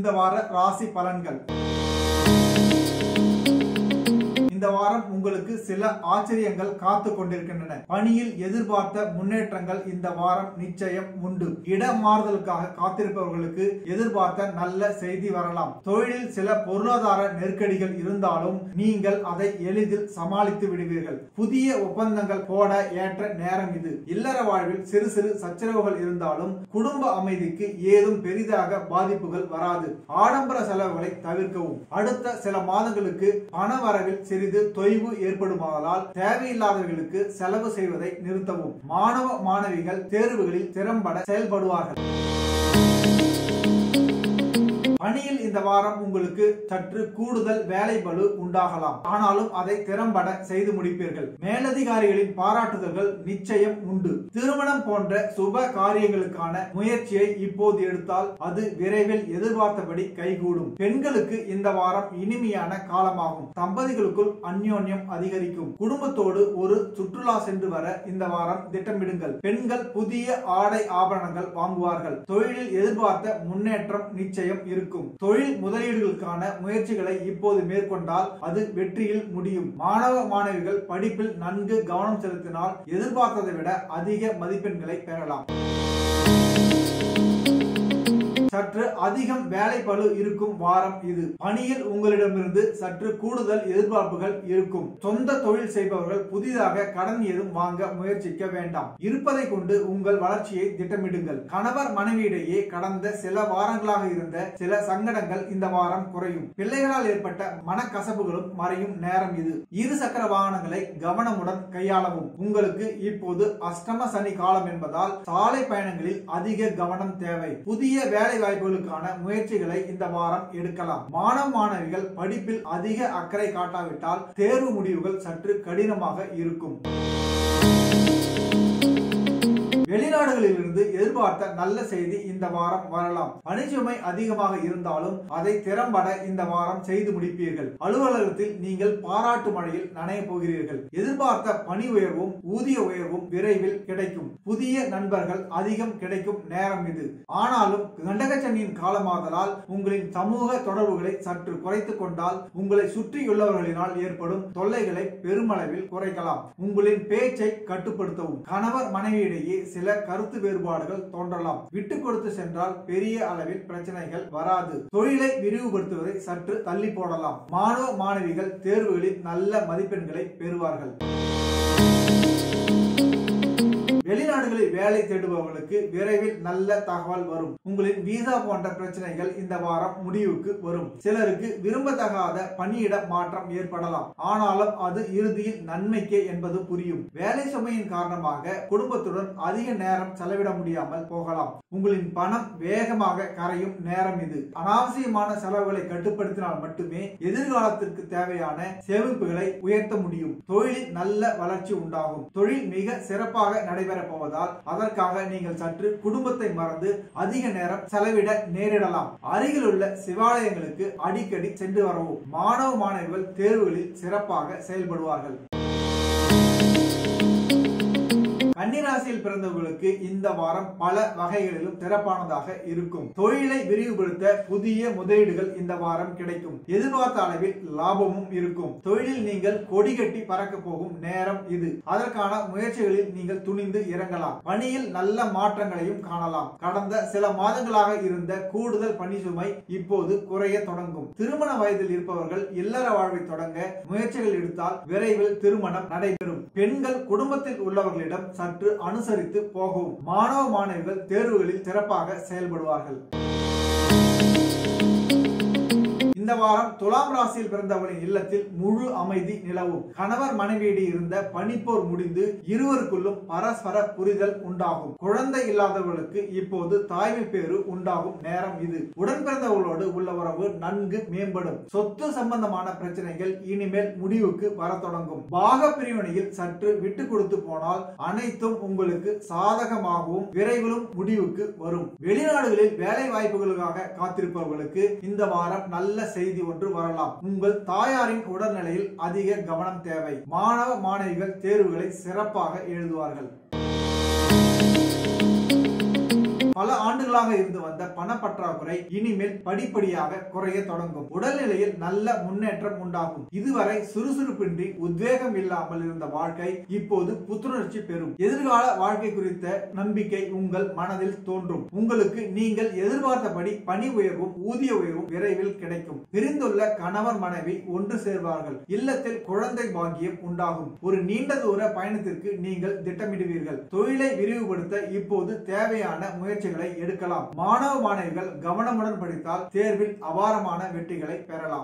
இந்த வார ராசி பலன்கள் இந்த வாரம் உங்களுக்கு சில ஆச்சரியங்கள் காத்து கொண்டிருக்கின்றன பணியில் எதிர்பார்த்த முன்னேற்றங்கள் இந்த வாரம் நிச்சயம் உண்டு இடமாறுதலுக்காக காத்திருப்பவர்களுக்கு எதிர்பார்த்த நல்ல செய்தி வரலாம் தொழிலில் சில பொருளாதார நெருக்கடிகள் இருந்தாலும் நீங்கள் அதை எளிதில் சமாளித்து விடுவீர்கள் புதிய ஒப்பந்தங்கள் போட ஏற்ற நேரம் இது இல்லற வாழ்வில் சிறு சிறு சச்சரவுகள் இருந்தாலும் குடும்ப அமைதிக்கு ஏதும் பெரிதாக பாதிப்புகள் வராது ஆடம்பர செலவுகளை தவிர்க்கவும் அடுத்த சில மாதங்களுக்கு பண வரவில் சிறிது தொய்வு ஏற்படுமானால் தேவையில்லாதவர்களுக்கு செலவு செய்வதை நிறுத்தவும் மாணவ மாணவிகள் தேர்வுகளில் திறம்பட செயல்படுவார்கள் பணியில் இந்த வாரம் உங்களுக்கு சற்று கூடுதல் வேலை பளு உண்டாகலாம் ஆனாலும் அதை திறம்பட செய்து முடிப்பீர்கள் மேலதிகாரிகளின் பாராட்டுதல்கள் நிச்சயம் உண்டு திருமணம் போன்ற சுப காரியங்களுக்கான முயற்சியை இப்போது எடுத்தால் அது விரைவில் எதிர்பார்த்தபடி கைகூடும் பெண்களுக்கு இந்த வாரம் இனிமையான காலமாகும் தம்பதிகளுக்குள் அந்யோன்யம் அதிகரிக்கும் குடும்பத்தோடு ஒரு சுற்றுலா சென்று வர இந்த வாரம் திட்டமிடுங்கள் பெண்கள் புதிய ஆடை ஆபரணங்கள் வாங்குவார்கள் தொழிலில் எதிர்பார்த்த முன்னேற்றம் நிச்சயம் இருக்கும் தொழில் முதலீடுகளுக்கான முயற்சிகளை இப்போது மேற்கொண்டால் அது வெற்றியில் முடியும் மாணவ மாணவிகள் படிப்பில் நன்கு கவனம் செலுத்தினால் எதிர்பார்த்ததை விட அதிக மதிப்பெண்களை பெறலாம் சற்று அதிகம் வேலை பளு இருக்கும் வாரம் இது பணியில் உங்களிடமிருந்து சற்று கூடுதல் எதிர்பார்ப்புகள் இருக்கும் சொந்த தொழில் செய்பவர்கள் புதிதாக கடன் ஏதும் வாங்க முயற்சிக்க வேண்டாம் இருப்பதை கொண்டு உங்கள் வளர்ச்சியை திட்டமிடுங்கள் கணவர் மனைவியிடையே கடந்த சில வாரங்களாக இருந்த சில சங்கடங்கள் இந்த வாரம் குறையும் பிள்ளைகளால் ஏற்பட்ட மனக்கசப்புகளும் மறையும் நேரம் இது இரு சக்கர வாகனங்களை கவனமுடன் கையாளவும் உங்களுக்கு இப்போது அஷ்டம சனி காலம் என்பதால் சாலை பயணங்களில் அதிக கவனம் தேவை புதிய வேலை வாய்ப்புகளுக்கான முயற்சிகளை இந்த வாரம் எடுக்கலாம் மாணவ மாணவிகள் படிப்பில் அதிக அக்கறை காட்டாவிட்டால் தேர்வு முடிவுகள் சற்று கடினமாக இருக்கும் வெளிநாடுகளில் இருந்து எதிர்பார்த்த நல்ல செய்தி இந்த வாரம் வரலாம் பணிச்சுமை அதிகமாக இருந்தாலும் அதை திறம்பட இந்த வாரம் செய்து முடிப்பீர்கள் அலுவலகத்தில் நீங்கள் பாராட்டு மழையில் நனைய போகிறீர்கள் எதிர்பார்த்த பணி உயர்வும் ஊதிய உயர்வும் விரைவில் கிடைக்கும் புதிய நண்பர்கள் அதிகம் கிடைக்கும் நேரம் இது ஆனாலும் கண்டகச்சனியின் காலமாதலால் உங்களின் சமூக தொடர்புகளை சற்று குறைத்துக் கொண்டால் உங்களை சுற்றியுள்ளவர்களினால் ஏற்படும் தொல்லைகளை பெருமளவில் குறைக்கலாம் உங்களின் பேச்சை கட்டுப்படுத்தவும் கணவர் மனைவியிடையே சில கருத்து வேறுபாடுகள் தோன்றலாம் விட்டு கொடுத்து சென்றால் பெரிய அளவில் பிரச்சனைகள் வராது தொழிலை விரிவுபடுத்துவதை சற்று தள்ளி போடலாம் மாணவ மாணவிகள் தேர்வுகளில் நல்ல மதிப்பெண்களை பெறுவார்கள் வெளிநாடுகளில் வேலை தேடுபவர்களுக்கு விரைவில் நல்ல தகவல் வரும் உங்களின் விசா போன்ற பிரச்சனைகள் இந்த வாரம் முடிவுக்கு வரும் சிலருக்கு விரும்பத்தகாத பணியிட மாற்றம் ஏற்படலாம் ஆனாலும் அது இறுதியில் நன்மைக்கே என்பது புரியும் வேலை சுமையின் காரணமாக குடும்பத்துடன் அதிக நேரம் செலவிட முடியாமல் போகலாம் உங்களின் பணம் வேகமாக கரையும் நேரம் இது அனாவசியமான செலவுகளை கட்டுப்படுத்தினால் மட்டுமே எதிர்காலத்திற்கு தேவையான சேமிப்புகளை உயர்த்த முடியும் தொழிலில் நல்ல வளர்ச்சி உண்டாகும் தொழில் மிக சிறப்பாக நடைபெற போவதால் அதற்காக நீங்கள் சற்று குடும்பத்தை மறந்து அதிக நேரம் செலவிட நேரிடலாம் அருகில் உள்ள சிவாலயங்களுக்கு அடிக்கடி சென்று வரவும் மாணவ மாணவிகள் தேர்வுகளில் சிறப்பாக செயல்படுவார்கள் கன்னிராசியில் பிறந்தவர்களுக்கு இந்த வாரம் பல வகைகளிலும் சிறப்பானதாக இருக்கும் தொழிலை விரிவுபடுத்த புதிய முதலீடுகள் இந்த வாரம் கிடைக்கும் எதிர்பார்த்த அளவில் லாபமும் இருக்கும் தொழிலில் நீங்கள் கொடி கட்டி பறக்க போகும் நேரம் இது அதற்கான முயற்சிகளில் நீங்கள் துணிந்து இறங்கலாம் பணியில் நல்ல மாற்றங்களையும் காணலாம் கடந்த சில மாதங்களாக இருந்த கூடுதல் பணி சுமை இப்போது குறைய தொடங்கும் திருமண வயதில் இருப்பவர்கள் இல்லற வாழ்வை தொடங்க முயற்சிகள் எடுத்தால் விரைவில் திருமணம் நடைபெறும் பெண்கள் குடும்பத்தில் உள்ளவர்களிடம் சற்று அனுசரித்து போகவும் மாணவ மாணவிகள் தேர்வுகளில் சிறப்பாக செயல்படுவார்கள் இந்த வாரம் துலாம் ராசியில் பிறந்தவர்களின் இல்லத்தில் முழு அமைதி நிலவும் கணவர் மனைவியிடையே இருந்த பனிப்போர் முடிந்து இருவருக்குள்ளும் பரஸ்பர புரிதல் உண்டாகும் குழந்தை இல்லாதவர்களுக்கு இப்போது தாய்மை பேறு உண்டாகும் நேரம் இது உடன் பிறந்தவர்களோடு உள்ள உறவு நன்கு மேம்படும் சொத்து சம்பந்தமான பிரச்சனைகள் இனிமேல் முடிவுக்கு வர தொடங்கும் பாக பிரிவினையில் சற்று விட்டு கொடுத்து போனால் அனைத்தும் உங்களுக்கு சாதகமாகவும் விரைவிலும் முடிவுக்கு வரும் வெளிநாடுகளில் வேலை வாய்ப்புகளுக்காக காத்திருப்பவர்களுக்கு இந்த வாரம் நல்ல செய்தி ஒன்று வரலாம் உங்கள் தாயாரின் உடல்நிலையில் அதிக கவனம் தேவை மாணவ மாணவிகள் தேர்வுகளை சிறப்பாக எழுதுவார்கள் பல ஆண்டுகளாக இருந்து வந்த பணப்பற்றாக்குறை இனிமேல் படிப்படியாக குறைய தொடங்கும் உடல்நிலையில் நல்ல முன்னேற்றம் உண்டாகும் இதுவரை சுறுசுறுப்பின்றி உத்வேகம் இல்லாமல் இருந்த வாழ்க்கை இப்போது புத்துணர்ச்சி பெறும் எதிர்கால வாழ்க்கை குறித்த நம்பிக்கை உங்கள் மனதில் தோன்றும் உங்களுக்கு நீங்கள் எதிர்பார்த்தபடி பணி உயர்வும் ஊதிய உயர்வும் விரைவில் கிடைக்கும் பிரிந்துள்ள கணவர் மனைவி ஒன்று சேர்வார்கள் இல்லத்தில் குழந்தை பாக்கியம் உண்டாகும் ஒரு நீண்ட தூர பயணத்திற்கு நீங்கள் திட்டமிடுவீர்கள் தொழிலை விரிவுபடுத்த இப்போது தேவையான முயற்சிகளை எடுக்கலாம் மாணவ மாணவிகள் கவனமுடன் படித்தால் தேர்வில் அபாரமான வெற்றிகளை பெறலாம்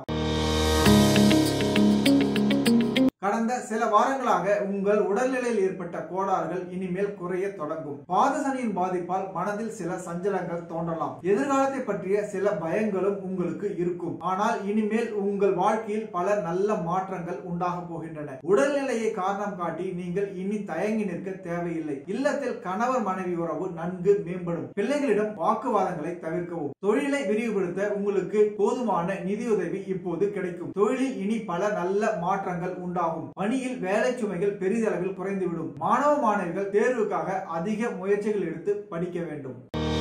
கடந்த சில வாரங்களாக உங்கள் உடல்நிலையில் ஏற்பட்ட கோளாறுகள் இனிமேல் குறைய தொடங்கும் பாதசனியின் பாதிப்பால் மனதில் சில சஞ்சலங்கள் தோன்றலாம் எதிர்காலத்தை பற்றிய சில பயங்களும் உங்களுக்கு இருக்கும் ஆனால் இனிமேல் உங்கள் வாழ்க்கையில் பல நல்ல மாற்றங்கள் உண்டாக போகின்றன உடல்நிலையை காரணம் காட்டி நீங்கள் இனி தயங்கி நிற்க தேவையில்லை இல்லத்தில் கணவர் மனைவி உறவு நன்கு மேம்படும் பிள்ளைகளிடம் வாக்குவாதங்களை தவிர்க்கவும் தொழிலை விரிவுபடுத்த உங்களுக்கு போதுமான நிதியுதவி இப்போது கிடைக்கும் தொழிலில் இனி பல நல்ல மாற்றங்கள் உண்டாகும் ஆகும் பணியில் வேலை சுமைகள் பெரிதளவில் குறைந்துவிடும் மாணவ மாணவிகள் தேர்வுக்காக அதிக முயற்சிகள் எடுத்து படிக்க வேண்டும்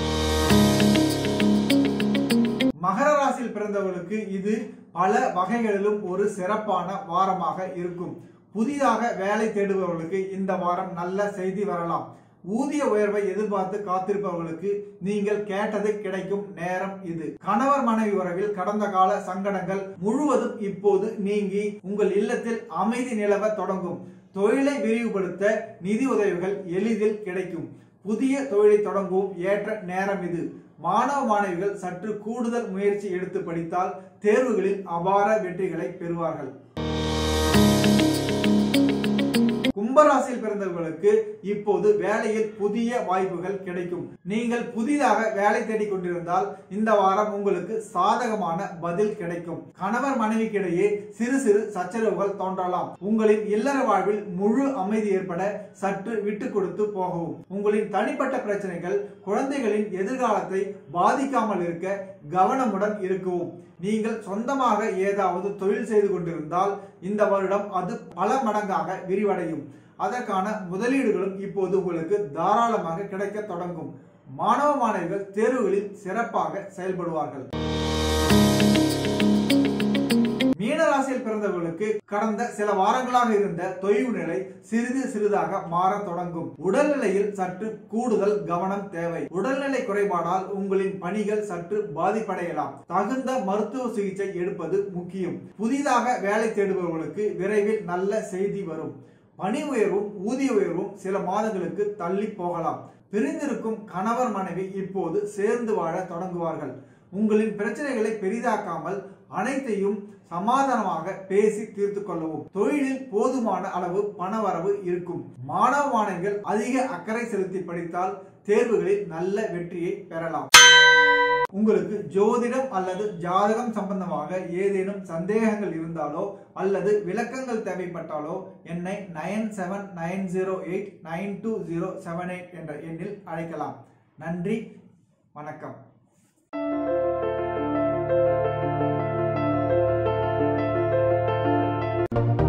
மகர ராசியில் பிறந்தவர்களுக்கு இது பல வகைகளிலும் ஒரு சிறப்பான வாரமாக இருக்கும் புதிதாக வேலை தேடுபவர்களுக்கு இந்த வாரம் நல்ல செய்தி வரலாம் ஊதிய உயர்வை எதிர்பார்த்து காத்திருப்பவர்களுக்கு நீங்கள் கேட்டது கிடைக்கும் நேரம் இது கணவர் மனைவி உறவில் கடந்த கால சங்கடங்கள் முழுவதும் இப்போது நீங்கி உங்கள் இல்லத்தில் அமைதி நிலவ தொடங்கும் தொழிலை விரிவுபடுத்த நிதி உதவிகள் எளிதில் கிடைக்கும் புதிய தொழிலை தொடங்கவும் ஏற்ற நேரம் இது மாணவ மாணவிகள் சற்று கூடுதல் முயற்சி எடுத்து படித்தால் தேர்வுகளில் அபார வெற்றிகளை பெறுவார்கள் கும்பராசியில் பிறந்தவர்களுக்கு இப்போது வேலையில் புதிய வாய்ப்புகள் கிடைக்கும் நீங்கள் புதிதாக வேலை தேடிக் கொண்டிருந்தால் இந்த வாரம் உங்களுக்கு சாதகமான பதில் கிடைக்கும் கணவர் மனைவிக்கிடையே சிறு சிறு சச்சரவுகள் தோன்றலாம் உங்களின் இல்லற வாழ்வில் முழு அமைதி ஏற்பட சற்று விட்டு கொடுத்து போகவும் உங்களின் தனிப்பட்ட பிரச்சனைகள் குழந்தைகளின் எதிர்காலத்தை பாதிக்காமல் இருக்க கவனமுடன் இருக்கவும் நீங்கள் சொந்தமாக ஏதாவது தொழில் செய்து கொண்டிருந்தால் இந்த வருடம் அது பல மடங்காக விரிவடையும் அதற்கான முதலீடுகளும் இப்போது உங்களுக்கு தாராளமாக கிடைக்க தொடங்கும் மாணவ மாணவிகள் தேர்வுகளில் சிறப்பாக செயல்படுவார்கள் மீனராசியில் பிறந்தவர்களுக்கு கடந்த சில வாரங்களாக இருந்த தொய்வு நிலை சிறிது சிறிதாக மாற தொடங்கும் உடல்நிலையில் சற்று கூடுதல் கவனம் தேவை உடல்நிலை குறைபாடால் உங்களின் பணிகள் சற்று பாதிப்படையலாம் தகுந்த மருத்துவ சிகிச்சை எடுப்பது முக்கியம் புதிதாக வேலை தேடுபவர்களுக்கு விரைவில் நல்ல செய்தி வரும் பணி உயர்வும் ஊதிய உயர்வும் சில மாதங்களுக்கு தள்ளி போகலாம் பிரிந்திருக்கும் கணவர் மனைவி இப்போது சேர்ந்து வாழ தொடங்குவார்கள் உங்களின் பிரச்சனைகளை பெரிதாக்காமல் அனைத்தையும் சமாதானமாக பேசி தீர்த்து கொள்ளவும் தொழிலில் போதுமான அளவு பணவரவு இருக்கும் மாணவ மாணவிகள் அதிக அக்கறை செலுத்தி படித்தால் தேர்வுகளில் நல்ல வெற்றியை பெறலாம் உங்களுக்கு ஜோதிடம் அல்லது ஜாதகம் சம்பந்தமாக ஏதேனும் சந்தேகங்கள் இருந்தாலோ அல்லது விளக்கங்கள் தேவைப்பட்டாலோ என்னை nine seven nine zero eight nine two zero seven eight என்ற எண்ணில் அழைக்கலாம் நன்றி வணக்கம் thank you